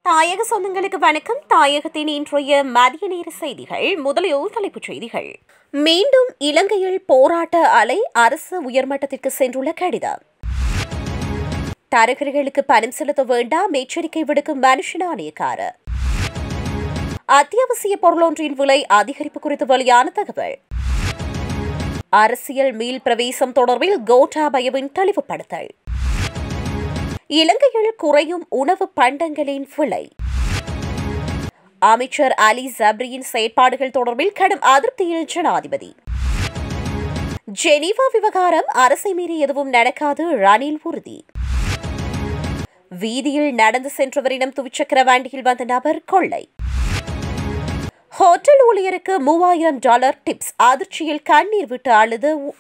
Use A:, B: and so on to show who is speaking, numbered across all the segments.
A: தாயக சொந்தங்களுக்கு வணக்கம் தாயகத்தின் இன்றைய மதிய நேர செய்திகள் முதலில் தலைப்புச் செய்திகள் மீண்டும் இலங்கையில் போராட்ட அலை அரசு உயர்மட்டத்திற்கு சென்றுள்ள கடிதம் தரகர்களுக்கு பணம் செலுத்த வேண்டாம் எச்சரிக்கை விடுக்கும் மனுஷன் ஆணையக்காரர் அத்தியாவசிய பொருளொன்றின் விலை அதிகரிப்பு குறித்து வெளியான தகவல் அரசியல் மீள் பிரவேசம் தொடர்பில் கோட்டாபயவின் தெளிவுபடுத்தல் இலங்கையில் குறையும் உணவு பண்டங்களின் விலை அமைச்சர் அலி ஜப்ரியின் செயற்பாடுகள் தொடர்பில் கடும் அதிருப்தியில் ஜனாதிபதி ஜெனீவா விவகாரம் அரசை மீறி எதுவும் நடக்காது ரணில் உறுதி வீதியில் நடந்து சென்றவரிடம் துவிச்சக்கர வண்டியில் வந்த நபர் கொள்ளை ஹோட்டல் ஊழியருக்கு மூவாயிரம் டாலர் டிப்ஸ் அதிர்ச்சியில் கண்ணீர் விட்டு அழுது உ-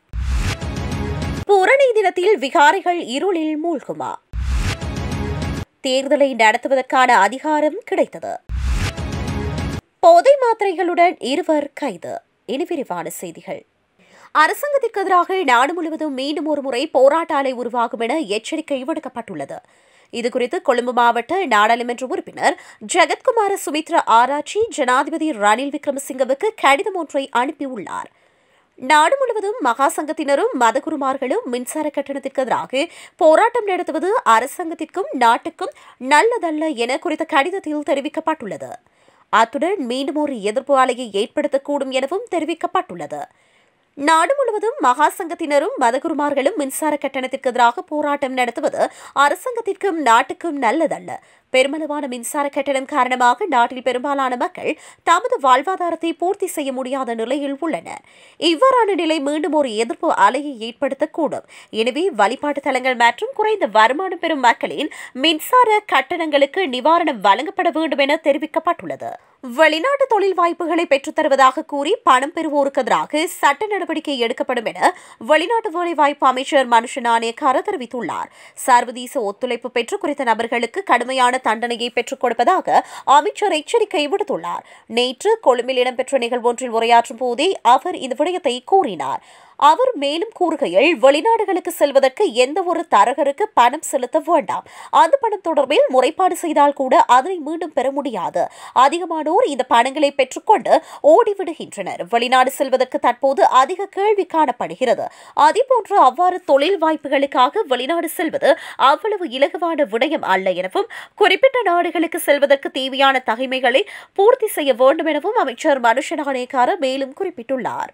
A: பூரணி தினத்தில் விகாரிகள் இருளில் மூழ்குமா தேர்தலை நடத்துவதற்கான அதிகாரம் கிடைத்தது போதை மாத்திரைகளுடன் இருவர் கைது இனி விரிவான செய்திகள் அரசாங்கத்திற்கு எதிராக நாடு முழுவதும் மீண்டும் ஒரு முறை போராட்ட அலை உருவாகும் என எச்சரிக்கை விடுக்கப்பட்டுள்ளது இதுகுறித்து கொழும்பு மாவட்ட நாடாளுமன்ற உறுப்பினர் ஜெகத்குமார சுமித்ரா ஆராய்ச்சி ஜனாதிபதி ரணில் விக்ரமசிங்கவுக்கு கடிதம் ஒன்றை அனுப்பியுள்ளார் நாடு முழுவதும் மகா சங்கத்தினரும் மதகுருமார்களும் மின்சார கட்டணத்திற்கு எதிராக போராட்டம் நடத்துவது அரசாங்கத்திற்கும் நாட்டுக்கும் நல்லதல்ல என குறித்த கடிதத்தில் தெரிவிக்கப்பட்டுள்ளது அத்துடன் மீண்டும் ஒரு எதிர்ப்பு அலையை ஏற்படுத்தக்கூடும் எனவும் தெரிவிக்கப்பட்டுள்ளது நாடு முழுவதும் மகா சங்கத்தினரும் மதகுருமார்களும் மின்சார கட்டணத்திற்கு எதிராக போராட்டம் நடத்துவது அரசாங்கத்திற்கும் நாட்டுக்கும் நல்லதல்ல பெருமளவான மின்சார கட்டணம் காரணமாக நாட்டில் பெரும்பாலான மக்கள் தமது வாழ்வாதாரத்தை பூர்த்தி செய்ய முடியாத நிலையில் உள்ளனர் இவ்வாறான நிலை மீண்டும் ஒரு எதிர்ப்பு அலையை ஏற்படுத்தக்கூடும் எனவே வழிபாட்டு தலங்கள் மற்றும் குறைந்த வருமானம் பெறும் மக்களின் மின்சார கட்டணங்களுக்கு நிவாரணம் வழங்கப்பட வேண்டும் என தெரிவிக்கப்பட்டுள்ளது வெளிநாட்டு தொழில் வாய்ப்புகளை பெற்றுத் தருவதாக கூறி பணம் பெறுவோருக்கு எதிராக சட்ட நடவடிக்கை எடுக்கப்படும் என வெளிநாட்டு வேலைவாய்ப்பு அமைச்சர் மனுஷ நாணயக்கார தெரிவித்துள்ளார் சர்வதேச ஒத்துழைப்பு பெற்று குறித்த நபர்களுக்கு கடுமையான தண்டனையை பெற்றுக் கொடுப்பதாக அமைச்சர் எச்சரிக்கை விடுத்துள்ளார் நேற்று கொழும்பில் இடம்பெற்ற நிகழ்வொன்றில் உரையாற்றும் போதே அவர் இந்த விடயத்தை கூறினார் அவர் மேலும் கூறுகையில் வெளிநாடுகளுக்கு செல்வதற்கு எந்த ஒரு தரகருக்கு பணம் செலுத்த வேண்டாம் அந்த பணம் தொடர்பில் முறைப்பாடு செய்தால் கூட அதனை மீண்டும் பெற முடியாது அதிகமானோர் இந்த பணங்களை பெற்றுக்கொண்டு ஓடிவிடுகின்றனர் வெளிநாடு செல்வதற்கு தற்போது அதிக கேள்வி காணப்படுகிறது அதேபோன்று அவ்வாறு தொழில் வாய்ப்புகளுக்காக வெளிநாடு செல்வது அவ்வளவு இலகுவான விடயம் அல்ல எனவும் குறிப்பிட்ட நாடுகளுக்கு செல்வதற்கு தேவையான தகைமைகளை பூர்த்தி செய்ய வேண்டும் எனவும் அமைச்சர் மனுஷ நாணயக்கார மேலும் குறிப்பிட்டுள்ளார்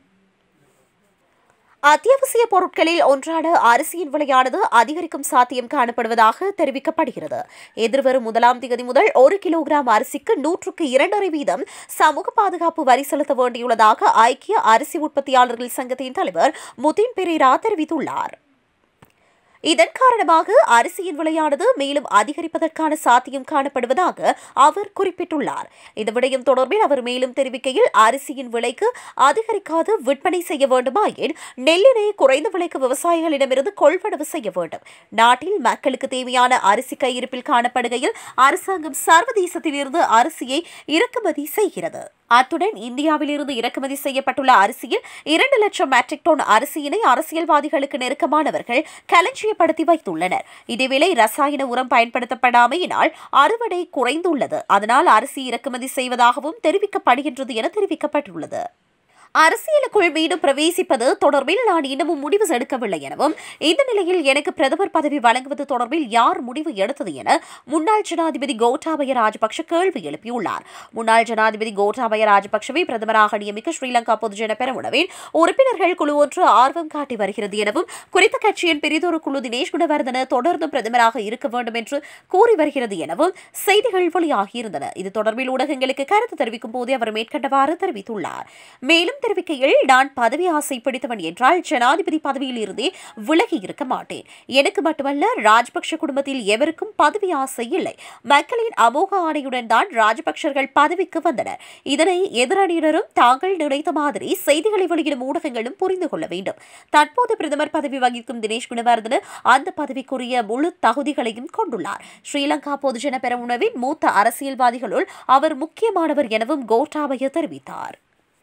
A: அத்தியாவசிய பொருட்களில் ஒன்றான அரிசியின் விலையானது அதிகரிக்கும் சாத்தியம் காணப்படுவதாக தெரிவிக்கப்படுகிறது எதிர்வரும் முதலாம் தேதி முதல் ஒரு கிலோகிராம் அரிசிக்கு நூற்றுக்கு இரண்டரை வீதம் சமூக பாதுகாப்பு வரி செலுத்த வேண்டியுள்ளதாக ஐக்கிய அரிசி உற்பத்தியாளர்கள் சங்கத்தின் தலைவர் முதின் பெரேரா தெரிவித்துள்ளார் இதன் காரணமாக அரிசியின் விலையானது மேலும் அதிகரிப்பதற்கான சாத்தியம் காணப்படுவதாக அவர் குறிப்பிட்டுள்ளார் இந்த விடயம் தொடர்பில் அவர் மேலும் தெரிவிக்கையில் அரிசியின் விலைக்கு அதிகரிக்காது விற்பனை செய்ய வேண்டுமாயின் நெல்லினை குறைந்த விலைக்கு விவசாயிகளிடமிருந்து கொள்வனவு செய்ய வேண்டும் நாட்டில் மக்களுக்கு தேவையான அரிசி கையிருப்பில் காணப்படுகையில் அரசாங்கம் சர்வதேசத்திலிருந்து அரிசியை இறக்குமதி செய்கிறது அத்துடன் இந்தியாவிலிருந்து இறக்குமதி செய்யப்பட்டுள்ள அரிசியில் இரண்டு லட்சம் மெட்ரிக் டன் அரிசியினை அரசியல்வாதிகளுக்கு நெருக்கமானவர்கள் களஞ்சியப்படுத்தி வைத்துள்ளனர் இதேவேளை ரசாயன உரம் பயன்படுத்தப்படாமையினால் அறுவடை குறைந்துள்ளது அதனால் அரிசி இறக்குமதி செய்வதாகவும் தெரிவிக்கப்படுகின்றது என தெரிவிக்கப்பட்டுள்ளது அரசியலுக்குள் மீண்டும் பிரவேசிப்பது தொடர்பில் நான் இன்னமும் முடிவு எடுக்கவில்லை எனவும் இந்த நிலையில் எனக்கு பிரதமர் பதவி வழங்குவது தொடர்பில் யார் முடிவு எடுத்தது என முன்னாள் ஜனாதிபதி கோட்டாபய ராஜபக்ஷ கேள்வி எழுப்பியுள்ளார் முன்னாள் ஜனாதிபதி கோட்டாபய ராஜபக்ஷவை பிரதமராக நியமிக்க ஸ்ரீலங்கா பொதுஜன பெரமுனவின் உறுப்பினர்கள் குழு ஒன்று ஆர்வம் காட்டி வருகிறது எனவும் குறித்த கட்சியின் பெரிதொரு குழு தினேஷ் குணவர்தன தொடர்ந்து பிரதமராக இருக்க வேண்டும் என்று கூறி வருகிறது எனவும் செய்திகள் வெளியாகியிருந்தன இது தொடர்பில் ஊடகங்களுக்கு கருத்து தெரிவிக்கும் போதே அவர் மேற்கண்டவாறு தெரிவித்துள்ளார் மேலும் தெரிவிக்கையில் நான் பதவி ஆசை பிடித்தவன் என்றால் ஜனாதிபதி பதவியில் இருந்தே விலகி இருக்க மாட்டேன் எனக்கு மட்டுமல்ல ராஜபக்ஷ குடும்பத்தில் எவருக்கும் பதவி ஆசை இல்லை மக்களின் அமோக ஆணையுடன் தான் ராஜபக்ஷர்கள் பதவிக்கு வந்தனர் இதனை எதிரணியினரும் தாங்கள் நினைத்த மாதிரி செய்திகளை வெளியிடும் ஊடகங்களும் புரிந்து கொள்ள வேண்டும் தற்போது பிரதமர் பதவி வகிக்கும் தினேஷ் குணவர்தன அந்த பதவிக்குரிய முழு தகுதிகளையும் கொண்டுள்ளார் ஸ்ரீலங்கா பொதுஜன பெரமுனவின் மூத்த அரசியல்வாதிகளுள் அவர் முக்கியமானவர் எனவும் கோட்டாபய தெரிவித்தார்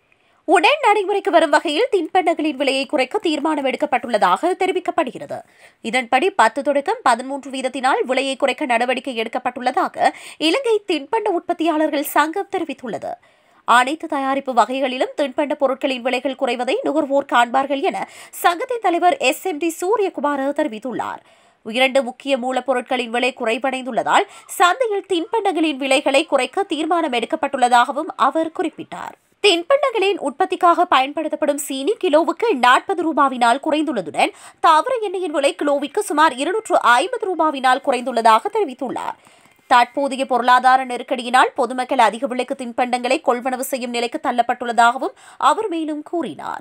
A: உடன் நடைமுறைக்கு வரும் வகையில் தின்பண்டங்களின் விலையை குறைக்க தீர்மானம் எடுக்கப்பட்டுள்ளதாக தெரிவிக்கப்படுகிறது இதன்படி பத்து தொடக்கம் பதிமூன்று வீதத்தினால் விலையை குறைக்க நடவடிக்கை எடுக்கப்பட்டுள்ளதாக இலங்கை தின்பண்ட உற்பத்தியாளர்கள் சங்கம் தெரிவித்துள்ளது அனைத்து தயாரிப்பு வகைகளிலும் தின்பண்ட பொருட்களின் விலைகள் குறைவதை நுகர்வோர் காண்பார்கள் என சங்கத்தின் தலைவர் எஸ் எம் டி சூரியகுமார் தெரிவித்துள்ளார் இரண்டு முக்கிய மூலப்பொருட்களின் விலை குறைவடைந்துள்ளதால் சந்தையில் தின்பண்டங்களின் விலைகளை குறைக்க தீர்மானம் எடுக்கப்பட்டுள்ளதாகவும் அவர் குறிப்பிட்டார் தின்பண்டங்களின் உற்பத்திக்காக பயன்படுத்தப்படும் சீனி கிலோவுக்கு நாற்பது ரூபாவினால் குறைந்துள்ளதுடன் தாவர எண்ணெயின் விலை கிலோவிற்கு சுமார் இருநூற்று ஐம்பது ரூபாவினால் குறைந்துள்ளதாக தெரிவித்துள்ளார் தற்போதைய பொருளாதார நெருக்கடியினால் பொதுமக்கள் அதிக விலைக்கு தின்பண்டங்களை கொள்வனவு செய்யும் நிலைக்கு தள்ளப்பட்டுள்ளதாகவும் அவர் மேலும் கூறினார்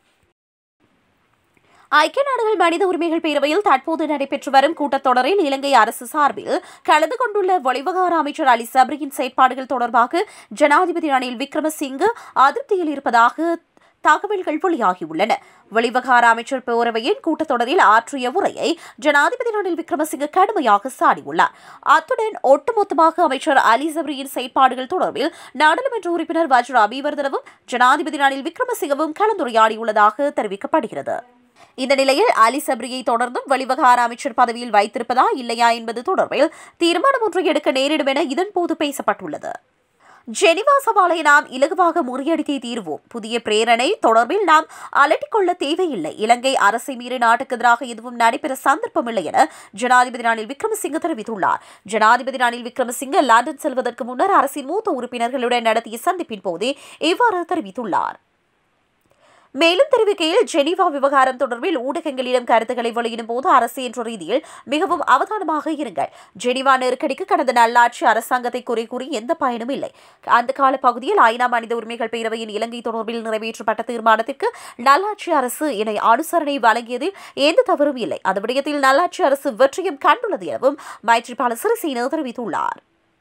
A: ஐக்கிய நாடுகள் மனித உரிமைகள் பேரவையில் தற்போது நடைபெற்று வரும் கூட்டத்தொடரில் இலங்கை அரசு சார்பில் கலந்து கொண்டுள்ள வெளிவகார அமைச்சர் அலி சப்ரியின் செயற்பாடுகள் தொடர்பாக ஜனாதிபதி ரணில் விக்ரமசிங்கே அதிருப்தியில் இருப்பதாக தகவல்கள் வெளியாகியுள்ளன வெளிவகார அமைச்சர் பேரவையின் கூட்டத்தொடரில் ஆற்றிய உரையை ஜனாதிபதி ரணில் விக்ரமசிங்கே கடுமையாக சாடியுள்ளார் அத்துடன் ஒட்டுமொத்தமாக அமைச்சர் அலி சப்ரியின் செயற்பாடுகள் தொடர்பில் நாடாளுமன்ற உறுப்பினர் வஜ்ர அபிவர்தனவும் ஜனாதிபதி ரணில் விக்ரமசிங்கவும் கலந்துரையாடியுள்ளதாக தெரிவிக்கப்படுகிறது இந்த நிலையில் அலி சப்ரியை தொடர்ந்தும் வெளிவகார அமைச்சர் பதவியில் வைத்திருப்பதா இல்லையா என்பது தொடர்பில் தீர்மானம் ஒன்றை எடுக்க நேரிடும் என இதன்போது பேசப்பட்டுள்ளது ஜெனிவா சவாலை நாம் இலகுவாக முறியடித்தே தீர்வோம் புதிய பிரேரணை தொடர்பில் நாம் அலட்டிக்கொள்ள தேவையில்லை இலங்கை அரசை மீறி நாட்டுக்கு எதிராக எதுவும் நடைபெற சந்தர்ப்பமில்லை என ஜனாதிபதி ரணில் விக்ரமசிங்க தெரிவித்துள்ளார் ஜனாதிபதி ரணில் விக்ரமசிங்க லண்டன் செல்வதற்கு முன்னர் அரசின் மூத்த உறுப்பினர்களுடன் நடத்திய சந்திப்பின் போதே இவ்வாறு தெரிவித்துள்ளார் மேலும் தெரிவிக்கையில் ஜெனீவா விவகாரம் தொடர்பில் ஊடகங்களிடம் கருத்துக்களை வெளியிடும் போது அரசு என்ற ரீதியில் மிகவும் அவதானமாக இருங்கள் ஜெனீவா நெருக்கடிக்கு கடந்த நல்லாட்சி அரசாங்கத்தை குறை கூறி எந்த பயனும் இல்லை அந்த கால பகுதியில் ஐநா மனித உரிமைகள் பேரவையின் இலங்கை தொடர்பில் நிறைவேற்றப்பட்ட தீர்மானத்திற்கு நல்லாட்சி அரசு இணை அனுசரணை வழங்கியதில் எந்த தவறும் இல்லை அந்த விடயத்தில் நல்லாட்சி அரசு வெற்றியும் கண்டுள்ளது எனவும் மைத்ரிபால சிறிசேன தெரிவித்துள்ளார்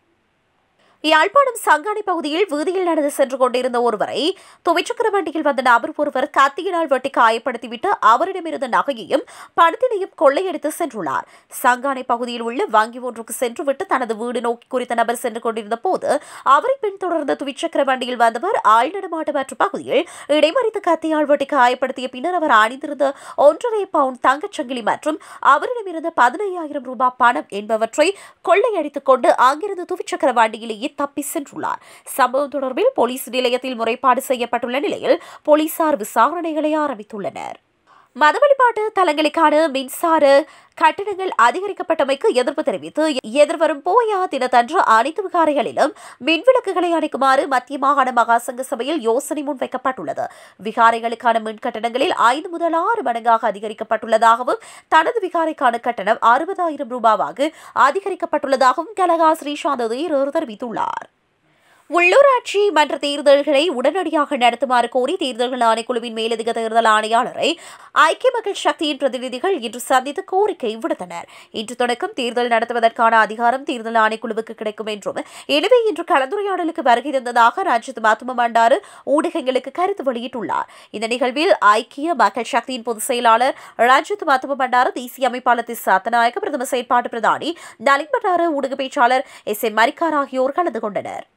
A: யாழ்ப்பாணம் சங்கானை பகுதியில் வீதியில் நடந்து சென்று கொண்டிருந்த ஒருவரை துவைச்சக்கர வண்டியில் வந்த நபர் ஒருவர் கத்தியினால் வெட்டி காயப்படுத்திவிட்டு அவரிடமிருந்த நகையையும் பணத்தினையும் கொள்ளையடித்து சென்றுள்ளார் சங்கானை பகுதியில் உள்ள வங்கி ஒன்றுக்கு சென்றுவிட்டு தனது வீடு நோக்கி குறித்த நபர் சென்று கொண்டிருந்த போது அவரை பின்தொடர்ந்த துவிச்சக்கர வண்டியில் வந்தவர் ஆள் நடமாட்டமற்ற பகுதியில் இடைமறித்து கத்தியால் வெட்டி காயப்படுத்திய பின்னர் அவர் அணிந்திருந்த ஒன்றரை பவுண்ட் தங்கச்சங்கிலி மற்றும் அவரிடமிருந்த பதினையாயிரம் ரூபாய் பணம் என்பவற்றை கொள்ளையடித்துக் கொண்டு அங்கிருந்து துவிச்சக்கர வண்டியிலேயே தப்பி சென்றுள்ளார் சம்பவம் தொடர்பில் போலீஸ் நிலையத்தில் முறைப்பாடு செய்யப்பட்டுள்ள நிலையில் போலீசார் விசாரணைகளை ஆரம்பித்துள்ளனர் மத வழிபாட்டு தலங்களுக்கான மின்சார கட்டணங்கள் அதிகரிக்கப்பட்டமைக்கு எதிர்ப்பு தெரிவித்து எதிர்வரும் போயா தினத்தன்று அனைத்து விகாரைகளிலும் மின்விளக்குகளை அணைக்குமாறு மத்திய மாகாண மகாசங்க சபையில் யோசனை முன்வைக்கப்பட்டுள்ளது விகாரைகளுக்கான மின் கட்டணங்களில் ஐந்து முதல் ஆறு மடங்காக அதிகரிக்கப்பட்டுள்ளதாகவும் தனது விகாரைக்கான கட்டணம் அறுபதாயிரம் ரூபாவாக அதிகரிக்கப்பட்டுள்ளதாகவும் கனகா ஸ்ரீசாந்த் தேரர் தெரிவித்துள்ளார் உள்ளூராட்சி மன்ற தேர்தல்களை உடனடியாக நடத்துமாறு கோரி தேர்தல்கள் ஆணைக்குழுவின் மேலதிக தேர்தல் ஆணையாளரை ஐக்கிய மக்கள் சக்தியின் பிரதிநிதிகள் இன்று சந்தித்து கோரிக்கை விடுத்தனர் இன்று தொடக்கம் தேர்தல் நடத்துவதற்கான அதிகாரம் தேர்தல் ஆணைக்குழுவுக்கு கிடைக்கும் என்றும் எனவே இன்று கலந்துரையாடலுக்கு வருகை தந்ததாக ரஞ்சித் மத்தும பண்டாரு ஊடகங்களுக்கு கருத்து வெளியிட்டுள்ளார் இந்த நிகழ்வில் ஐக்கிய மக்கள் சக்தியின் பொதுச் செயலாளர் ரஞ்சித் மத்தும பண்டாரு தேசிய அமைப்பாளர் திஸ் சத்தநாயக பிரதம செயற்பாட்டு பிரதானி நலின் பண்டாரு ஊடக பேச்சாளர் எஸ் எம் மரிக்கார் ஆகியோர் கலந்து கொண்டனர்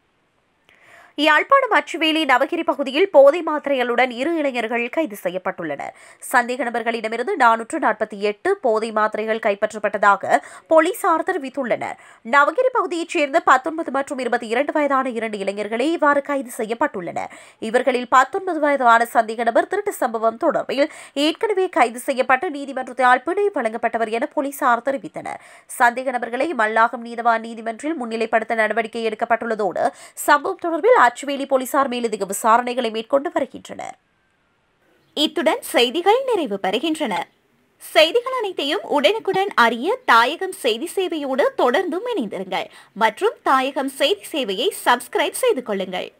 A: யாழ்ப்பாணம் அச்சுவேலி நவகிரி பகுதியில் போதை மாத்திரைகளுடன் இரு இளைஞர்கள் கைது செய்யப்பட்டுள்ளனர் சந்தேக நபர்களிடமிருந்து நானூற்று நாற்பத்தி எட்டு போதை மாத்திரைகள் கைப்பற்றப்பட்டதாக போலீசார் தெரிவித்துள்ளனர் நவகிரி பகுதியைச் சேர்ந்த பத்தொன்பது மற்றும் இருபத்தி இரண்டு வயதான இரண்டு இளைஞர்களே இவ்வாறு கைது செய்யப்பட்டுள்ளனர் இவர்களில் பத்தொன்பது வயதான சந்தேக நபர் திருட்டு சம்பவம் தொடர்பில் ஏற்கனவே கைது செய்யப்பட்டு நீதிமன்றத்தால் பிணை வழங்கப்பட்டவர் என போலீசார் தெரிவித்தனர் சந்தேக நபர்களை மல்லாகம் நீதவான் நீதிமன்றில் முன்னிலைப்படுத்த நடவடிக்கை எடுக்கப்பட்டுள்ளதோடு சம்பவம் தொடர்பில் அச்சுவேலி போலீசார் மேலதிக விசாரணைகளை மேற்கொண்டு வருகின்றனர் இத்துடன் செய்திகள் நிறைவு பெறுகின்றன செய்திகள் அனைத்தையும் உடனுக்குடன் அறிய தாயகம் செய்தி சேவையோடு தொடர்ந்தும் இணைந்திருங்கள் மற்றும் தாயகம் செய்தி சேவையை சப்ஸ்கிரைப் செய்து கொள்ளுங்கள்